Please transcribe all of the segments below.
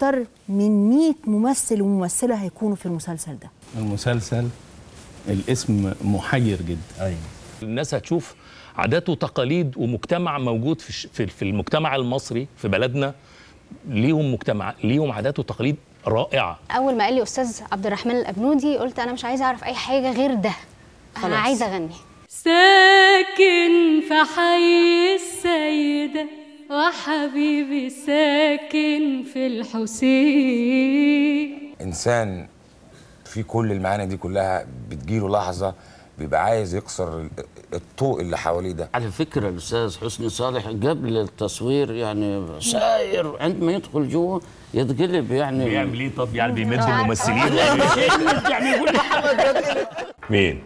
اكتر من 100 ممثل وممثله هيكونوا في المسلسل ده المسلسل الاسم محير جدا ايوه الناس هتشوف عادات وتقاليد ومجتمع موجود في الش- في في المجتمع المصري في بلدنا ليهم مجتمع ليهم عادات وتقاليد رائعه اول ما قال لي استاذ عبد الرحمن الابنودي قلت انا مش عايزه اعرف اي حاجه غير ده انا خلاص. عايزه اغني ساكن في حي السيدة وحبيبي ساكن في الحسين انسان في كل المعاني دي كلها بتجيله لحظه بيبقى عايز يكسر ال- الطوق اللي حواليه ده على فكرة الأستاذ حسني صالح قبل التصوير يعني ساير عندما يدخل جوه يتقلب يعني بيعمل ايه طب يعني بيمد الممثلين يعني يقول محمد مين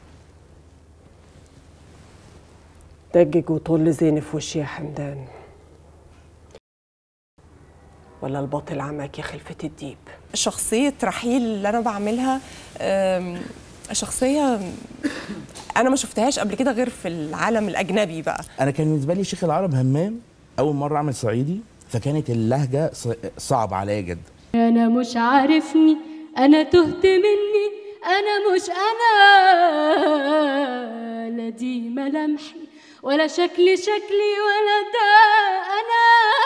دجج وطل زين في وشي يا حمدان ولا الباطل عماك يا خلفة الديب شخصية رحيل اللي أنا بعملها أم، شخصية أنا ما شفتهاش قبل كده غير في العالم الأجنبي بقى انا كان بالنسبه لي شيخ العرب همام اول مره اعمل صعيدي فكانت اللهجه ص- صعبه عليا جدا أنا مش عارفني أنا تهت مني أنا مش أنا لا دي ملامحي ولا شكلي شكلي ولا ده أنا